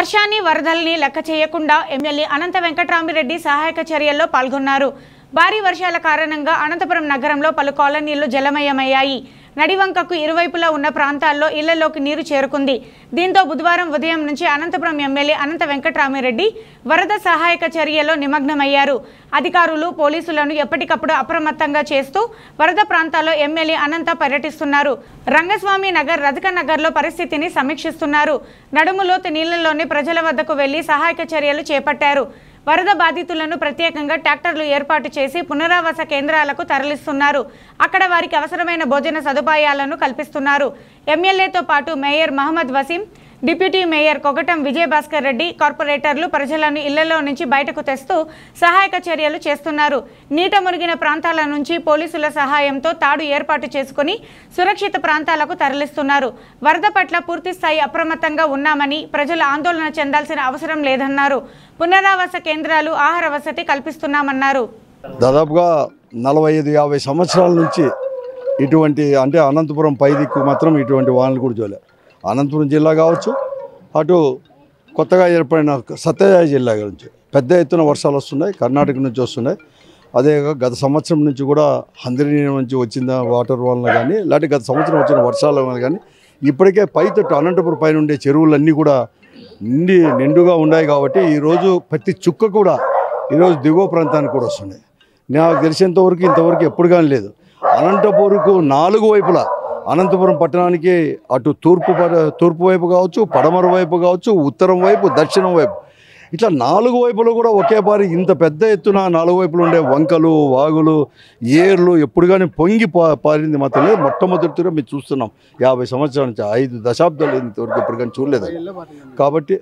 వర్షాన్ని వరదల్ని లెక్క చేయకుండా ఎమ్మెల్యే అనంత వెంకట్రామిరెడ్డి సహాయక చర్యల్లో పాల్గొన్నారు భారీ వర్షాల కారణంగా అనంతపురం నగరంలో పలు కాలనీలు జలమయమయ్యాయి నడివంకకు ఇరువైపులా ఉన్న ప్రాంతాల్లో ఇళ్లలోకి నీరు చేరుకుంది దీంతో బుధవారం ఉదయం నుంచి అనంతపురం ఎమ్మెల్యే అనంత వెంకట్రామిరెడ్డి వరద సహాయక చర్యలో నిమగ్నమయ్యారు అధికారులు పోలీసులను ఎప్పటికప్పుడు అప్రమత్తంగా చేస్తూ వరద ప్రాంతాల్లో ఎమ్మెల్యే అనంత పర్యటిస్తున్నారు రంగస్వామి నగర్ రథక నగర్లో పరిస్థితిని సమీక్షిస్తున్నారు నడుములోతు నీళ్లలోని ప్రజల వద్దకు వెళ్లి సహాయక చర్యలు చేపట్టారు వరద బాధితులను ప్రత్యేకంగా ట్రాక్టర్లు ఏర్పాటు చేసి పునరావాస కేంద్రాలకు తరలిస్తున్నారు అక్కడ వారికి అవసరమైన భోజన సదుపాయాలను కల్పిస్తున్నారు ఎమ్మెల్యేతో పాటు mayor Mohammed Waseem deputy mayor Kogatam Vijayabhaskar Reddy కార్పొరేటర్లు ప్రజలను ఇళ్లలో నుంచి బయటకు తెస్తూ సహాయక చర్యలు చేస్తున్నారు నీట మునిగిన ప్రాంతాల నుంచి పోలీసుల సహాయంతో తాడు ఏర్పాటు చేసుకుని సురక్షిత ప్రాంతాలకు తరలిస్తున్నారు వరద పట్ల పూర్తిస్థాయి అప్రమత్తంగా ఉన్నామని ప్రజలు ఆందోళన చెందాల్సిన అవసరం లేదన్నారు పునరావాస కేంద్రాలు ఆహార వసతి కల్పిస్తున్నామన్నారు దాదాపుగా నలభై ఐదు యాభై సంవత్సరాల నుంచి ఇటువంటి అంటే అనంతపురం పై దిక్కు మాత్రం ఇటువంటి వానలు కూడా చూడలే అనంతపురం జిల్లా కావచ్చు అటు కొత్తగా ఏర్పడిన సత్యసాయి జిల్లా నుంచి పెద్ద ఎత్తున వర్షాలు వస్తున్నాయి కర్ణాటక నుంచి వస్తున్నాయి అదే గత సంవత్సరం నుంచి కూడా హంద్రి నుంచి వచ్చిన వాటర్ వలన కానీ లేకపోతే గత సంవత్సరం వచ్చిన వర్షాల వలన కానీ ఇప్పటికే పైతట్టు అనంతపురం పైన ఉండే చెరువులన్నీ కూడా నిండి నిండుగా ఉన్నాయి కాబట్టి ఈరోజు ప్రతి చుక్క కూడా ఈరోజు దిగువ ప్రాంతానికి కూడా వస్తున్నాయి నాకు తెలిసినంత వరకు ఇంతవరకు ఎప్పుడు కానీ లేదు అనంతపురంకు నాలుగు వైపులా అనంతపురం పట్టణానికి అటు తూర్పు పడ- తూర్పు వైపు కావచ్చు పడమర వైపు కావచ్చు ఉత్తరం వైపు దక్షిణం వైపు ఇట్లా నాలుగు వైపులు కూడా ఒకేసారి ఇంత పెద్ద ఎత్తున నాలుగు వైపులు ఉండే వంకలు వాగులు ఏర్లు ఎప్పుడు కానీ పొంగి పా పారింది మాత్రం లేదు మొట్టమొదటిగా మేము చూస్తున్నాం యాభై సంవత్సరాల నుంచి ఐదు దశాబ్దాలు ఇంతవరకు ఎప్పుడు కానీ చూడలేదు కాబట్టి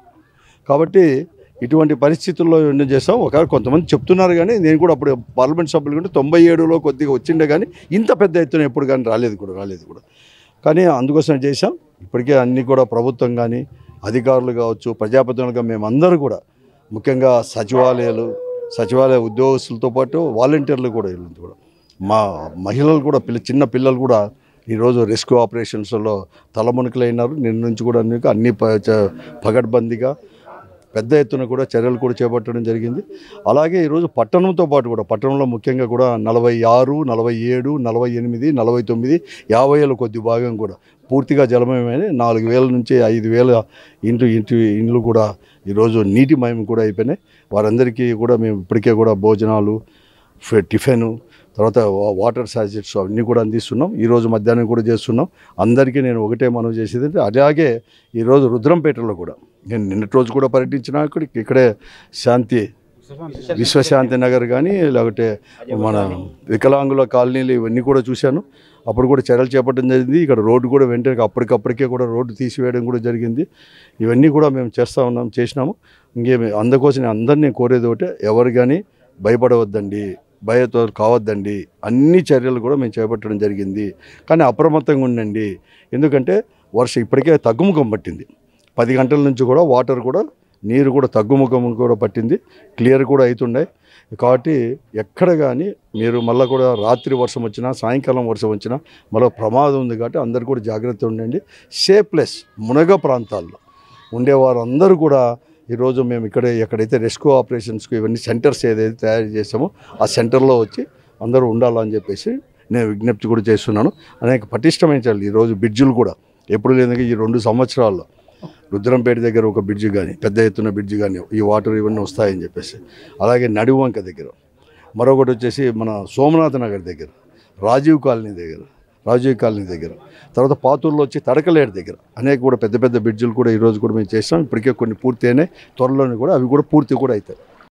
కాబట్టి ఇటువంటి పరిస్థితుల్లో ఏం చేస్తాం ఒకవేళ కొంతమంది చెప్తున్నారు కానీ నేను కూడా అప్పుడు పార్లమెంట్ సభ్యులు కూడా తొంభై ఏడులో కొద్దిగా వచ్చిండే కానీ ఇంత పెద్ద ఎత్తున ఎప్పుడు కానీ రాలేదు కూడా రాలేదు కూడా కానీ అందుకోసం చేసాం ఇప్పటికే అన్నీ కూడా ప్రభుత్వం కానీ అధికారులు కావచ్చు ప్రజాప్రతినిధులుగా మేమందరూ కూడా ముఖ్యంగా సచివాలయాలు సచివాలయ ఉద్యోగస్తులతో పాటు వాలంటీర్లు కూడా వీళ్ళంతా కూడా మా మహిళలు కూడా పిల్ల చిన్న పిల్లలు కూడా ఈరోజు రెస్క్యూ ఆపరేషన్స్లో తలమునకలైనారు నిన్న నుంచి కూడా అన్ని అన్ని ప- చ- పగడ్బందీగా పెద్ద ఎత్తున కూడా చర్యలు కూడా చేపట్టడం జరిగింది అలాగే ఈరోజు పట్టణంతో పాటు కూడా పట్టణంలో ముఖ్యంగా కూడా నలభై ఆరు నలభై ఏడు నలభై ఎనిమిది నలభై తొమ్మిది యాభై ఏళ్ళ కొద్ది భాగం కూడా పూర్తిగా జలమయమైన నాలుగు వేల నుంచి ఐదు వేల ఇంటి ఇంటి ఇండ్లు కూడా ఈరోజు నీటిమయం కూడా అయిపోయినాయి వారందరికీ కూడా మేము ఇప్పటికే కూడా భోజనాలు ఫె- టిఫిన్ తర్వాత వా- వాటర్ సాచెట్స్ అవన్నీ కూడా అందిస్తున్నాం ఈరోజు మధ్యాహ్నం కూడా చేస్తున్నాం అందరికీ నేను ఒకటే మనవి చేసేది అంటే అలాగే ఈరోజు రుద్రంపేటలో కూడా నేను నిన్నటి రోజు కూడా పర్యటించిన ఇక్కడికి ఇక్కడే శాంతి విశ్వశాంతి నగర్ కానీ లేకపోతే మన వికలాంగుల కాలనీలు ఇవన్నీ కూడా చూశాను అప్పుడు కూడా చర్యలు చేపట్టడం జరిగింది ఇక్కడ రోడ్డు కూడా వెంటనే అప్పటికప్పటికే కూడా రోడ్డు తీసివేయడం కూడా జరిగింది ఇవన్నీ కూడా మేము చేస్తూ ఉన్నాం చేసినాము ఇంకేమి అందుకోసం నేను అందరినీ కోరేది ఒకటే ఎవరు కానీ భయపడవద్దండి భయతో కావద్దండి అన్ని చర్యలు కూడా మేము చేపట్టడం జరిగింది కానీ అప్రమత్తంగా ఉండండి ఎందుకంటే వర్షం ఇప్పటికే తగ్గుముఖం పట్టింది పది గంటల నుంచి కూడా వాటర్ కూడా నీరు కూడా తగ్గుముఖం కూడా పట్టింది క్లియర్ కూడా అవుతుండే కాబట్టి ఎక్కడ కానీ మీరు మళ్ళీ కూడా రాత్రి వర్షం వచ్చినా సాయంకాలం వర్షం వచ్చినా మళ్ళీ ప్రమాదం ఉంది కాబట్టి అందరు కూడా జాగ్రత్త ఉండండి సేఫ్లెస్ మునగ ప్రాంతాల్లో ఉండేవారు అందరూ కూడా ఈరోజు మేము ఇక్కడ ఎక్కడైతే రెస్క్యూ ఆపరేషన్స్కి ఇవన్నీ సెంటర్స్ ఏదైతే తయారు చేసామో ఆ సెంటర్లో వచ్చి అందరూ ఉండాలని చెప్పేసి నేను విజ్ఞప్తి కూడా చేస్తున్నాను అనేక పటిష్టమైన చర్యలు ఈరోజు బ్రిడ్జులు కూడా ఎప్పుడు లేదని ఈ రెండు సంవత్సరాల్లో రుద్రంపేట దగ్గర ఒక బ్రిడ్జ్ కానీ పెద్ద ఎత్తున బ్రిడ్జ్ కానీ ఈ వాటర్ ఇవన్నీ వస్తాయని చెప్పేసి అలాగే నడివంక దగ్గర మరొకటి వచ్చేసి మన సోమనాథ నగర్ దగ్గర రాజీవ్ కాలనీ దగ్గర రాజీవ్ కాలనీ దగ్గర తర్వాత పాతూరులో వచ్చి తడకలేడు దగ్గర అనేక కూడా పెద్ద పెద్ద బ్రిడ్జులు కూడా ఈరోజు కూడా మేము చేస్తాం ఇప్పటికే కొన్ని పూర్తి అయినాయి త్వరలోనే కూడా అవి కూడా పూర్తి కూడా అవుతాయి